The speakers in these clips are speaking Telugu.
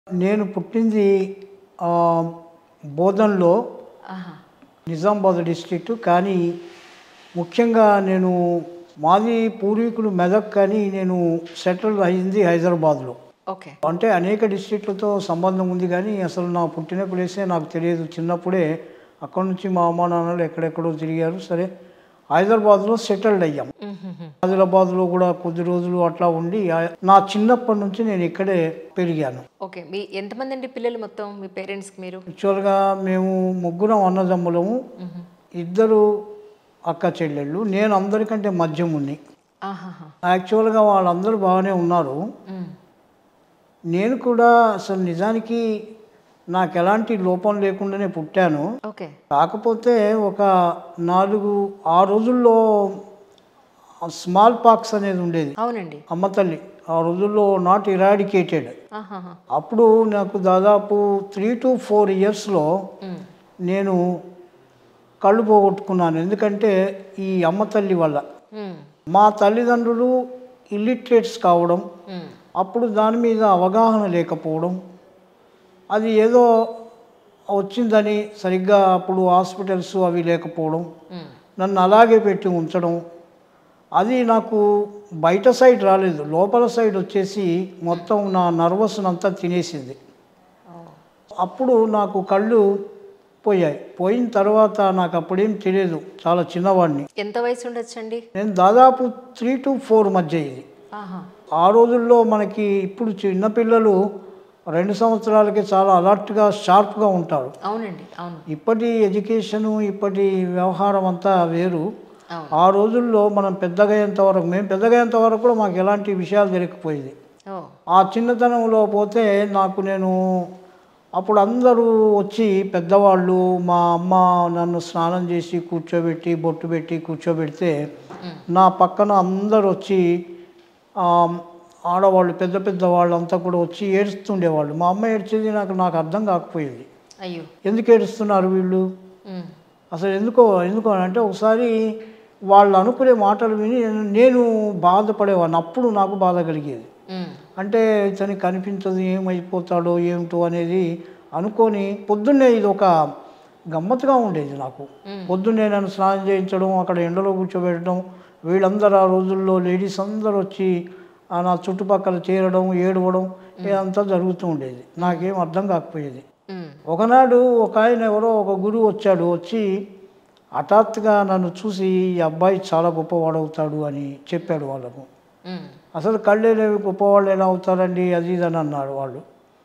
నేను పుట్టింది ఆ, బోధన్లో ఆహా నిజామాబాద్ డిస్ట్రిక్ట్ కానీ ముఖ్యంగా నేను మాది పూర్వీకులు మెదక్ కానీ నేను సెటిల్ అయింది హైదరాబాద్లో ఓకే అంటే అనేక డిస్ట్రిక్ట్లతో సంబంధం ఉంది కానీ అసలు నా పుట్టిన ప్లేసే నాకు తెలియదు చిన్నప్పుడే అక్కడ నుంచి మా అమ్మా నాన్నలు ఎక్కడెక్కడో తిరిగారు సరే హైదరాబాద్లో సెటిల్డ్ అయ్యాం ఆదిలాబాద్లో కూడా కొద్ది రోజులు అట్లా ఉండి ఆ- నా చిన్నప్పటి నుంచి నేను ఇక్కడే పెరిగాను ఓకే మీ ఎంతమంది అండి పిల్లలు మొత్తం మీ పేరెంట్స్కి మీరు యాక్చువల్గా మేము ముగ్గురం అన్నదమ్ములము ఇద్దరు అక్క చెల్లెళ్ళు నేను అందరికంటే మధ్యముని ఆహాహా యాక్చువల్గా వాళ్ళందరూ బాగానే ఉన్నారు మ్మ్. నేను కూడా అసలు నిజానికి నాకు ఎలాంటి లోపం లేకుండానే పుట్టాను ఓకే కాకపోతే ఒక నాలుగు ఆ రోజుల్లో స్మాల్ పాక్స్ అనేది ఉండేది అవునండి అమ్మ తల్లి ఆ రోజుల్లో నాట్ ఇరాడికేటెడ్ ఆహాహా అప్పుడు నాకు దాదాపు త్రీ టు ఫోర్ ఇయర్స్లో మ్మ్. నేను కళ్ళు పోగొట్టుకున్నాను ఎందుకంటే ఈ అమ్మ తల్లి వల్ల మ్మ్. మా తల్లిదండ్రులు ఇల్లిటరేట్స్ కావడం మ్మ్. అప్పుడు దాని మీద అవగాహన లేకపోవడం అది ఏదో వచ్చిందని సరిగ్గా అప్పుడు హాస్పిటల్స్ అవి లేకపోవడం మ్మ్. నన్ను అలాగే పెట్టి ఉంచడం అది నాకు బయట సైడ్ రాలేదు లోపల సైడ్ వచ్చేసి మొత్తం నా నర్వస్ అంతా తినేసింది ఓ. అప్పుడు నాకు కళ్ళు పోయాయి పోయిన తర్వాత నాకు అప్పుడేం తెలియదు చాలా చిన్నవాడిని ఎంత వయసు ఉండొచ్చండి నేను దాదాపు త్రీ టు ఫోర్ మధ్య ఇది ఆహా ఆ రోజుల్లో మనకి ఇప్పుడు చిన్నపిల్లలు రెండు సంవత్సరాలకి చాలా అలర్ట్గా షార్ప్గా ఉంటారు అవునండి అవును ఇప్పటి ఎడ్యుకేషను ఇప్పటి వ్యవహారం అంతా వేరు అవును ఆ రోజుల్లో మనం పెద్దగయ్యేంత వరకు మేము పెద్దగయ్యేంత వరకు కూడా మాకు ఎలాంటి విషయాలు తెలియకపోయేది ఓ ఆ చిన్నతనంలో పోతే నాకు నేను అప్పుడు అందరూ వచ్చి పెద్దవాళ్ళు మా అమ్మ నన్ను స్నానం చేసి కూర్చోబెట్టి బొట్టు పెట్టి కూర్చోబెడితే నా పక్కన అందరూ వచ్చి ఆ, ఆడవాళ్ళు పెద్ద పెద్ద వాళ్ళంతా కూడా వచ్చి ఏడుస్తుండేవాళ్ళు మా అమ్మ ఏడ్చేది నాకు నాకు అర్థం కాకపోయేది అయ్యో ఎందుకు ఏడుస్తున్నారు వీళ్ళు మ్మ్. అసలు ఎందుకో ఎందుకో అని అంటే ఒకసారి వాళ్ళు అనుకునే మాటలు విని నేను బాధపడేవాడిని అప్పుడు నాకు బాధ కలిగేది మ్మ్. అంటే ఇతనికి కనిపించదు ఏమైపోతాడో ఏమిటో అనేది అనుకొని పొద్దున్నే ఇది ఒక గమ్మత్తుగా ఉండేది నాకు పొద్దున్నే నన్ను స్నానం చేయించడం అక్కడ ఎండలో కూర్చోబెట్టడం వీళ్ళందరూ ఆ రోజుల్లో లేడీస్ అందరూ వచ్చి ఆ నా చుట్టుపక్కల చేరడం ఏడవడం ఇదంతా జరుగుతూ ఉండేది నాకేం అర్థం కాకపోయేది మ్మ్. ఒకనాడు ఒక ఆయన ఎవరో ఒక గురువు వచ్చాడు వచ్చి హఠాత్తుగా నన్ను చూసి ఈ అబ్బాయి చాలా గొప్పవాడు అవుతాడు అని చెప్పాడు వాళ్ళకు మ్మ్. అసలు కళ్ళేలేవి గొప్పవాళ్ళు ఎలా అవుతారండి అది ఇది అని అన్నారు వాళ్ళు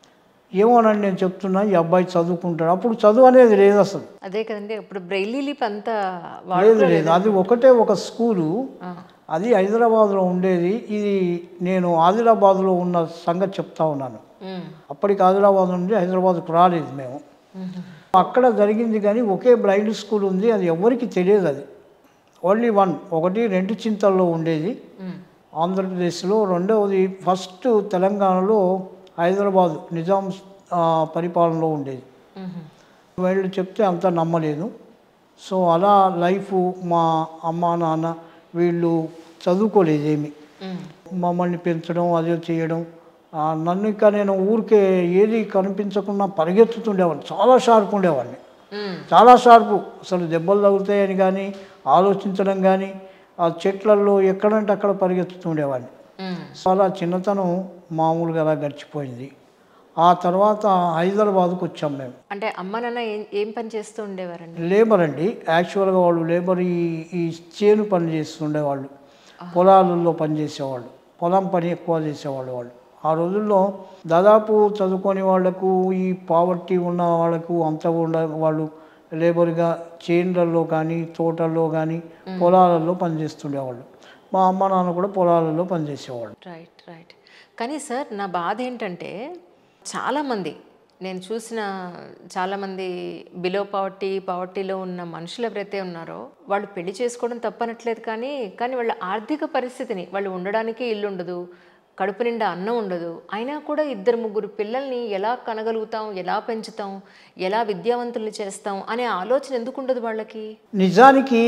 ఏమోనండి నేను చెప్తున్నా ఈ అబ్బాయి చదువుకుంటాడు అప్పుడు చదువు అనేది లేదు అసలు అదే కదండి ఇప్పుడు బ్రెయిలీ లిప్ అంతా లేదు వాడుకలో లేదు అది ఒకటే ఒక స్కూలు ఆ. అది హైదరాబాద్లో ఉండేది ఇది నేను ఆదిలాబాద్లో ఉన్న సంగతి చెప్తా ఉన్నాను మ్మ్. అప్పటికి ఆదిలాబాద్ నుండి హైదరాబాద్కు రాలేదు మేము మ్మ్. అక్కడ జరిగింది కానీ ఒకే బ్లైండ్ స్కూల్ ఉంది అది ఎవరికి తెలియదు అది ఓన్లీ వన్ ఒకటి రెండు చింతల్లో ఉండేది మ్మ్. ఆంధ్రప్రదేశ్లో రెండవది ఫస్ట్ తెలంగాణలో హైదరాబాద్ నిజాం ఆ, పరిపాలనలో ఉండేది మ్మ్. వీళ్ళు చెప్తే అంత నమ్మలేదు సో అలా లైఫ్ మా అమ్మ నాన్న వీళ్ళు చదువుకోలేదు ఏమి మ్మ్. మమ్మల్ని పెంచడం అదే చేయడం ఆ, నన్ను ఇంకా నేను ఊరికే ఏది కనిపించకుండా పరిగెత్తుతుండేవాడిని చాలా షార్ప్ ఉండేవాడిని మ్మ్. చాలా షార్పు అసలు దెబ్బలు తగులుతాయని కానీ ఆలోచించడం కానీ ఆ చెట్లల్లో ఎక్కడంటే అక్కడ పరిగెత్తుతుండేవాడిని మ్మ్. సో అలా చిన్నతనం మామూలుగా అలా గడిచిపోయింది ఆ తర్వాత హైదరాబాద్కు వచ్చాం మేము అంటే అమ్మ నాన్న ఏం ఏం పని చేస్తూ ఉండేవారండి లేబర్ అండి యాక్చువల్గా వాళ్ళు లేబర్ ఈ ఈ చేను పని చేస్తుండేవాళ్ళు పొలాలలో పని చేసేవాళ్ళు పొలం పని ఎక్కువ చేసేవాళ్ళు వాళ్ళు ఆ రోజుల్లో దాదాపు చదువుకొని వాళ్లకు ఈ పావర్టీ ఉన్న వాళ్ళకు అంతా ఉండ వాళ్ళు లేబర్గా చేన్లలో కానీ తోటల్లో కానీ పొలాలలో పనిచేస్తుండేవాళ్ళు మా అమ్మ నాన్న కూడా పొలాలలో పనిచేసేవాళ్ళు రైట్ రైట్ కానీ సార్ నా బాధ ఏంటంటే చాలామంది నేను చూసిన చాలామంది బిలో పవర్టీ పవర్టీలో ఉన్న మనుషులు ఎవరైతే ఉన్నారో వాళ్ళు పెళ్లి చేసుకోవడం తప్పనట్లేదు కానీ కానీ వాళ్ళ ఆర్థిక పరిస్థితిని వాళ్ళు ఉండడానికి ఇల్లు ఉండదు కడుపు నిండా అన్నం ఉండదు అయినా కూడా ఇద్దరు ముగ్గురు పిల్లల్ని ఎలా కనగలుగుతాం ఎలా పెంచుతాం ఎలా విద్యావంతుల్ని చేస్తాం అనే ఆలోచన ఎందుకు ఉండదు వాళ్ళకి నిజానికి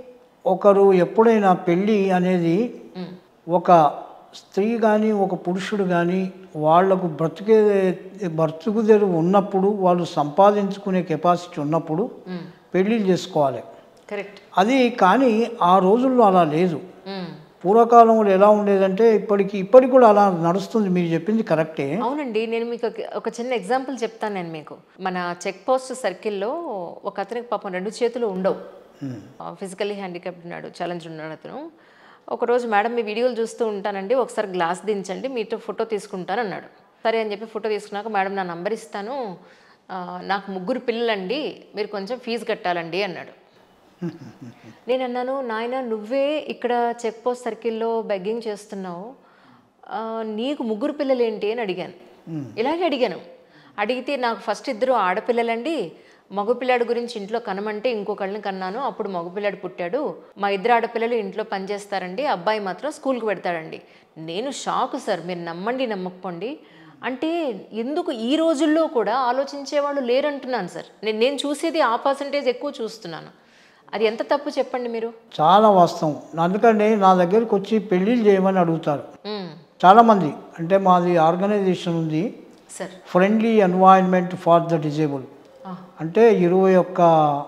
ఒకరు ఎప్పుడైనా పెళ్ళి అనేది ఉమ్, ఒక స్త్రీ కానీ ఒక పురుషుడు కానీ వాళ్లకు బ్రతికే బ్రతుకు తెరువు ఉన్నప్పుడు వాళ్ళు సంపాదించుకునే కెపాసిటీ ఉన్నప్పుడు పెళ్ళిళ్ళు చేసుకోవాలి కరెక్ట్ అది కానీ ఆ రోజుల్లో అలా లేదు పూర్వకాలంలో ఎలా ఉండేదంటే ఇప్పటికి ఇప్పటికి కూడా అలా నడుస్తుంది మీరు చెప్పింది కరెక్టే అవునండి నేను మీకు ఒక- ఒక చిన్న ఎగ్జాంపుల్ చెప్తాను నేను మీకు మన చెక్ పోస్ట్ సర్కిల్లో ఒక అతనికి పాపం రెండు చేతులు ఉండవు ఫిజికల్లీ హ్యాండిక్యాప్డ్ ఉన్నాడు ఛాలెంజ్ ఉన్నాడు అతను ఒకరోజు మేడం మీ వీడియోలు చూస్తూ ఉంటానండి ఒకసారి గ్లాస్ దించండి మీతో ఫోటో తీసుకుంటాను అన్నాడు సరే అని చెప్పి ఫోటో తీసుకున్నాక మేడం నా నంబర్ ఇస్తాను ఆ, నాకు ముగ్గురు పిల్లలండి మీరు కొంచెం ఫీజు కట్టాలండి అన్నాడు నేను అన్నాను నాయన నువ్వే ఇక్కడ చెక్ పోస్ట్ సర్కిల్లో బెగ్గింగ్ చేస్తున్నావు ఆ, నీకు ముగ్గురు పిల్లలు ఏంటి అని అడిగాను ఇలాగే అడిగాను అడిగితే నాకు ఫస్ట్ ఇద్దరు ఆడపిల్లలండి మగపిల్లాడి గురించి ఇంట్లో కనమంటే ఇంకొకళ్ళని కన్నాను అప్పుడు మగపిల్లాడు పుట్టాడు మా ఇద్దరు ఆడపిల్లలు ఇంట్లో పనిచేస్తారండి అబ్బాయి మాత్రం స్కూల్కి పెడతాడండి నేను షాక్ సార్ మీరు నమ్మండి నమ్మకపోండి అంటే ఎందుకు ఈ రోజుల్లో కూడా ఆలోచించే వాళ్ళు లేరంటున్నాను సార్ నేను నేను చూసేది ఆ పర్సంటేజ్ ఎక్కువ చూస్తున్నాను అది ఎంత తప్పు చెప్పండి మీరు చాలా వాస్తవం అందుకని నా దగ్గరికి వచ్చి పెళ్ళిళ్ళు చేయమని అడుగుతారు మ్మ్. చాలామంది అంటే మాది ఆర్గనైజేషన్ ఉంది sir friendly environment for the disabled ఆ, అంటే ఇరవై ఒక్క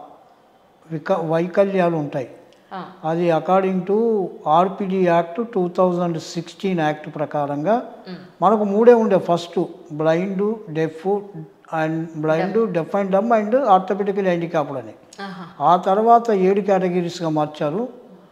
విక వైకల్యాలు ఉంటాయి ఆ, అది according to RPD act two thousand sixteen act ప్రకారంగా మనకు మూడే ఉండే first blind deaf and blind deaf and dumb and orthopedical handicapped అని ఆహా. ఆ తర్వాత ఏడు కేటగిరీస్గా మార్చారు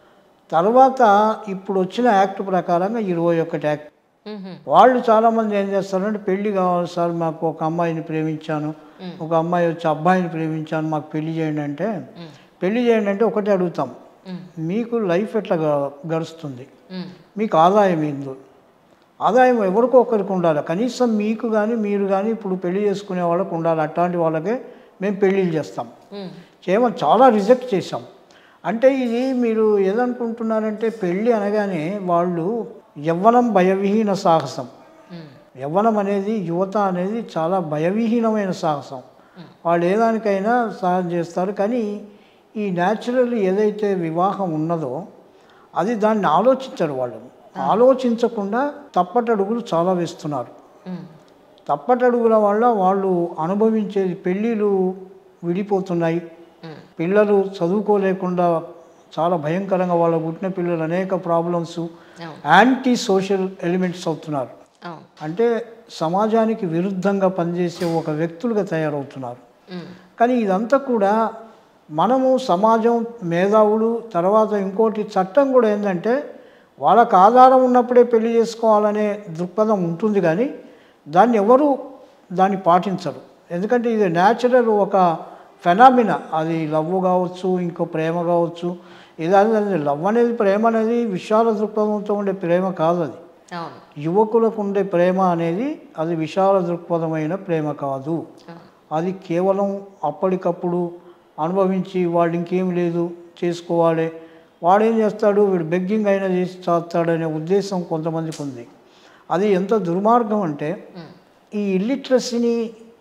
తర్వాత ఇప్పుడు వచ్చిన యాక్ట్ ప్రకారంగా ఇరవై ఒకటి యాక్ట్ మ్మ్హ. వాళ్ళు చాలామంది ఏం చేస్తారంటే పెళ్లి కావాలి సార్ మాకు ఒక అమ్మాయిని ప్రేమించాను ఒక అమ్మాయి వచ్చి అబ్బాయిని ప్రేమించాను మాకు పెళ్లి చేయండి అంటే పెళ్లి చేయండి అంటే ఒకటే అడుగుతాం మ్మ్. మీకు లైఫ్ ఎట్లా గ- గడుస్తుంది మ్మ్. మీకు ఆదాయం ఏందో ఆదాయం ఎవరికో ఒకరికి ఉండాలి కనీసం మీకు కానీ మీరు కానీ ఇప్పుడు పెళ్లి చేసుకునే వాళ్ళకు ఉండాలి అట్లాంటి వాళ్ళకే మేము పెళ్ళిళ్ళు చేస్తాం మ్మ్. చేయమని చాలా రిజెక్ట్ చేశాం అంటే ఇది మీరు ఏదనుకుంటున్నారంటే పెళ్ళి అనగానే వాళ్ళు యవ్వనం భయవిహీన సాహసం మ్మ్. యవ్వనం అనేది యువత అనేది చాలా భయవిహీనమైన సాహసం వాళ్ళు ఏ దానికైనా సహాయం చేస్తారు కానీ ఈ న్యాచురల్ ఏదైతే వివాహం ఉన్నదో అది దాన్ని ఆలోచించరు వాళ్ళు ఆలోచించకుండా తప్పటడుగులు చాలా వేస్తున్నారు మ్మ్. తప్పటడుగుల వల్ల వాళ్ళు అనుభవించేది పెళ్ళిళ్ళు విడిపోతున్నాయి మ్మ్. పిల్లలు చదువుకోలేకుండా చాలా భయంకరంగా వాళ్ళ పుట్టిన పిల్లలు అనేక ప్రాబ్లమ్స్ అవును యాంటీ సోషల్ ఎలిమెంట్స్ అవుతున్నారు అవును అంటే సమాజానికి విరుద్ధంగా పనిచేసే ఒక వ్యక్తులుగా తయారవుతున్నారు మ్మ్. కానీ ఇదంతా కూడా మనము సమాజం మేధావులు తర్వాత ఇంకోటి చట్టం కూడా ఏంటంటే వాళ్ళకు ఆధారం ఉన్నప్పుడే పెళ్లి చేసుకోవాలనే దృక్పథం ఉంటుంది కానీ దాన్ని ఎవరు దాన్ని పాటించరు ఎందుకంటే ఇది న్యాచురల్ ఒక ఫెనామినా అది లవ్ కావచ్చు ఇంకో ప్రేమ కావచ్చు ఇది అది లవ్ అనేది ప్రేమ అనేది విశాల దృక్పథంతో ఉండే ప్రేమ కాదు అది అవును యువకులకు ఉండే ప్రేమ అనేది అది విశాల దృక్పథమైన ప్రేమ కాదు అవును అది కేవలం అప్పటికప్పుడు అనుభవించి వాడు ఇంకేం లేదు చేసుకోవాలి వాడేం చేస్తాడు వీడు బెగ్గింగ్ అయినా చేసి చేస్తాడనే ఉద్దేశం కొంతమందికి ఉంది అది ఎంత దుర్మార్గం అంటే మ్మ్. ఈ ఇల్లిటరసీని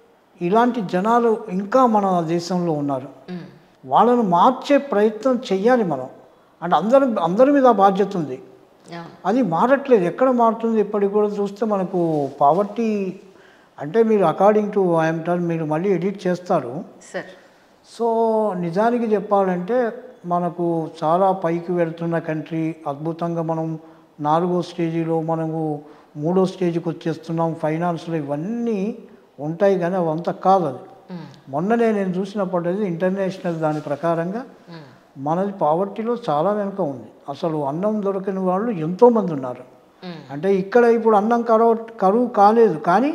ఇలాంటి జనాలు ఇంకా మన దేశంలో ఉన్నారు మ్మ్. వాళ్ళను మార్చే ప్రయత్నం చెయ్యాలి మనం అంటే అందరి అందరి మీద ఆ బాధ్యత ఉంది అవును అది మారట్లేదు ఎక్కడ మారుతుంది ఇప్పటికి కూడా చూస్తే మనకు పావర్టీ అంటే మీరు అకార్డింగ్ టు ఐఎమ్ టర్న్ మీరు మళ్ళీ ఎడిట్ చేస్తారు సార్ సో నిజానికి చెప్పాలంటే మనకు చాలా పైకి వెళ్తున్న కంట్రీ అద్భుతంగా మనం నాలుగో స్టేజీలో మనము మూడో స్టేజ్కి వచ్చేస్తున్నాం ఫైనాన్స్లో ఇవన్నీ ఉంటాయి కానీ అవంతా కాదు అది మ్మ్. మొన్ననే నేను చూసినప్పటిది ఇంటర్నేషనల్ దాని ప్రకారంగా మ్మ్. మనది పావర్టీలో చాలా వెనుక ఉంది అసలు అన్నం దొరకని వాళ్ళు ఎంతోమంది ఉన్నారు మ్మ్. అంటే ఇక్కడ ఇప్పుడు అన్నం కరువు కరువు కాలేదు కానీ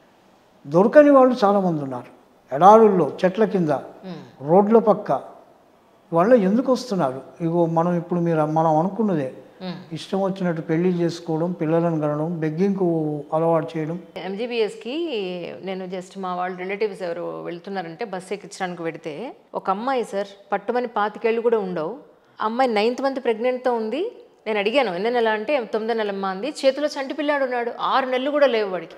దొరకని వాళ్ళు చాలామంది ఉన్నారు ఎడారుల్లో చెట్ల కింద మ్మ్. రోడ్ల పక్క వాళ్ళు ఎందుకు వస్తున్నారు ఇగో మనం ఇప్పుడు మీరు మనం అనుకున్నదే మ్మ్. ఇష్టం వచ్చినట్టు పెళ్లి చేసుకోవడం పిల్లలను కనడం బెగ్గింగ్కు అలవాటు చేయడం ఎంజీబీఎస్కి నేను జస్ట్ మా వాళ్ళ రిలేటివ్స్ ఎవరు వెళ్తున్నారంటే బస్సు ఎక్కించడానికి పెడితే ఒక అమ్మాయి సార్ పట్టుమని పాతికేళ్ళు కూడా ఉండవు ఆ అమ్మాయి నైన్త్ మంత్ ప్రెగ్నెంట్తో ఉంది నేను అడిగాను ఎన్నో నెల అంటే తొమ్మిదో నెలమ్మ అంది చేతిలో చంటి పిల్లాడు ఉన్నాడు ఆరు నెలలు కూడా లేవు వాడికి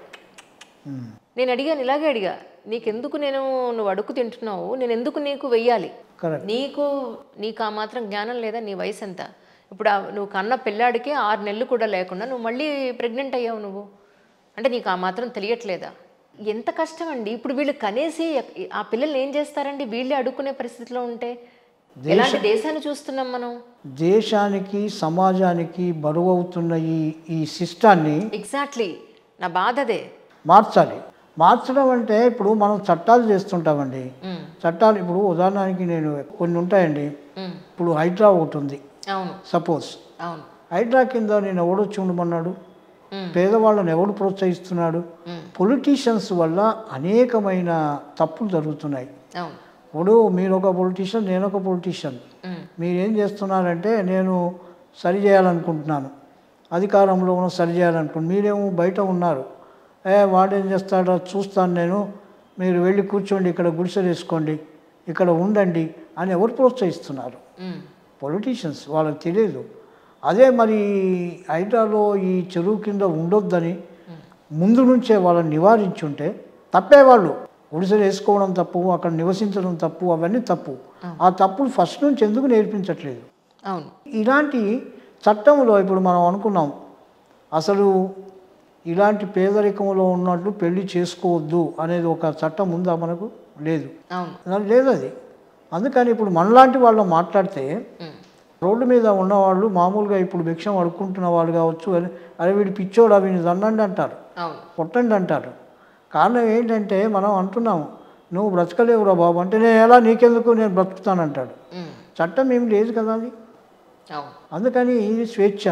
నేను అడిగాను ఇలాగే అడిగా నీకెందుకు నేను నువ్వు అడుగు తింటున్నావు నేను ఎందుకు నీకు వెయ్యాలి కరెక్ట్ నీకు నీకు ఆ మాత్రం జ్ఞానం లేదా నీ వయసు ఎంత ఇప్పుడు ఆ నువ్వు కన్న పిల్లాడికి ఆరు నెలలు కూడా లేకుండా నువ్వు మళ్ళీ ప్రెగ్నెంట్ అయ్యావు నువ్వు అంటే నీకు ఆ మాత్రం తెలియట్లేదా ఎంత కష్టం అండి ఇప్పుడు వీళ్ళు కనేసి ఎక్- ఆ పిల్లల్ని ఏం చేస్తారండి వీళ్ళే అడుక్కునే పరిస్థితిలో ఉంటే ఎలాంటి దేశాన్ని చూస్తున్నాం మనం దేశానికి సమాజానికి బరువు అవుతున్న ఈ ఈ సిస్టాన్ని ఎగ్జాక్ట్లీ నా బాధ అదే మార్చాలి మార్చడం అంటే ఇప్పుడు మనం చట్టాలు చేస్తుంటామండి ఉమ్, చట్టాలు ఇప్పుడు ఉదాహరణకి నేను కొన్ని ఉంటాయండి ఉమ్, ఇప్పుడు హైడ్రా ఒకటి ఉంది అవును సపోజ్ అవును హైడ్రా కింద నేను ఎవడొచ్చి ఉండమన్నాడు ఉమ్, పేదవాళ్ళని ఎవడు ప్రోత్సహిస్తున్నాడు ఉమ్, పొలిటీషియన్స్ వల్ల అనేకమైన తప్పులు జరుగుతున్నాయి అవును ఇప్పుడు మీరు ఒక పొలిటీషియన్ నేను ఒక పొలిటీషియన్ ఉమ్, మీరేం చేస్తున్నారంటే నేను సరి చేయాలనుకుంటున్నాను అధికారంలో ఉన్న సరి చేయాలనుకుంటున్నాను మీరేమో బయట ఉన్నారు ఏ వాడేం చేస్తాడో చూస్తాను నేను మీరు వెళ్ళి కూర్చోండి ఇక్కడ గుడిసెలు వేసుకోండి ఇక్కడ ఉండండి అని ఎవరు ప్రోత్సహిస్తున్నారు ఉమ్, పొలిటీషియన్స్ వాళ్ళకి తెలియదు అదే మరి హైడ్రాలో ఈ చెరువు కింద ఉండొద్దని ముందు నుంచే వాళ్ళని నివారించుంటే తప్పేవాళ్ళు గుడిసెలు వేసుకోవడం తప్పు అక్కడ నివసించడం తప్పు అవన్నీ తప్పు ఆ తప్పులు ఫస్ట్ నుంచి ఎందుకు నేర్పించట్లేదు అవును ఇలాంటి చట్టంలో ఇప్పుడు మనం అనుకున్నాం అసలు ఇలాంటి పేదరికంలో ఉన్నట్లు పెళ్లి చేసుకోవద్దు అనేది ఒక చట్టం ఉందా మనకు లేదు అవును అది లేదు అది అందుకని ఇప్పుడు మనలాంటి వాళ్ళు మాట్లాడితే ఉమ్, రోడ్డు మీద ఉన్నవాళ్ళు మామూలుగా ఇప్పుడు భిక్షం అడుక్కుంటున్న వాళ్ళు కావచ్చు అరే అరే వీడు పిచ్చోడు వీడిని దన్నండి అంటారు అవును కొట్టండి అంటారు కారణం ఏంటంటే మనం అంటున్నాము నువ్వు బ్రతకలేవురా బాబు అంటే నేను ఎలా నీకెందుకు నేను బ్రతుకుతానంటాడు ఉమ్, చట్టం ఏం లేదు కదా అది అవును అందుకని ఇది స్వేచ్ఛ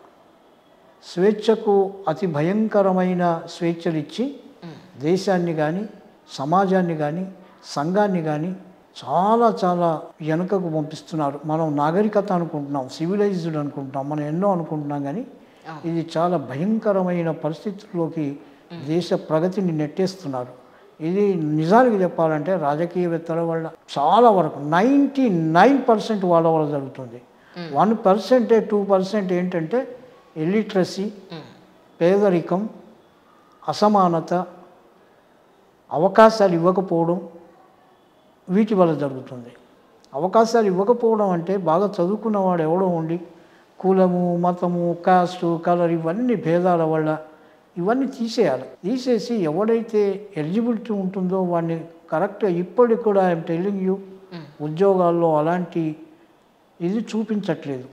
స్వేచ్ఛకు అతి భయంకరమైన స్వేచ్ఛనిచ్చి ఉమ్, దేశాన్ని కానీ సమాజాన్ని కానీ సంఘాన్ని కానీ చాలా చాలా వెనుకకు పంపిస్తున్నారు మనం నాగరికత అనుకుంటున్నాం సివిలైజ్డ్ అనుకుంటున్నాం మనం ఎన్నో అనుకుంటున్నాం కానీ అవును. ఇది చాలా భయంకరమైన పరిస్థితుల్లోకి దేశ ప్రగతిని నెట్టేస్తున్నారు ఇది నిజానికి చెప్పాలంటే రాజకీయవేత్తల వల్ల చాలా వరకు నైంటీ నైన్ పర్సెంట్ వాళ్ళ వల్ల జరుగుతుంది వన్ పర్సెంటే టూ పర్సెంట్ ఏంటంటే ఎలిట్రసీ ఉమ్, పేదరికం అసమానత అవకాశాలు ఇవ్వకపోవడం వీటి వల్ల జరుగుతుంది అవకాశాలు ఇవ్వకపోవడం అంటే బాగా చదువుకున్నవాడు ఎవడో ఉండి కులము మతము కాస్టు కలర్ ఇవన్నీ భేదాల వల్ల ఇవన్నీ తీసేయాలి తీసేసి ఎవడైతే ఎలిజిబిలిటీ ఉంటుందో వాడిని కరెక్ట్గా ఇప్పటికి కూడా ఐఎమ్ టెల్లింగ్ యూ ఉద్యోగాల్లో అలాంటి ఇది చూపించట్లేదు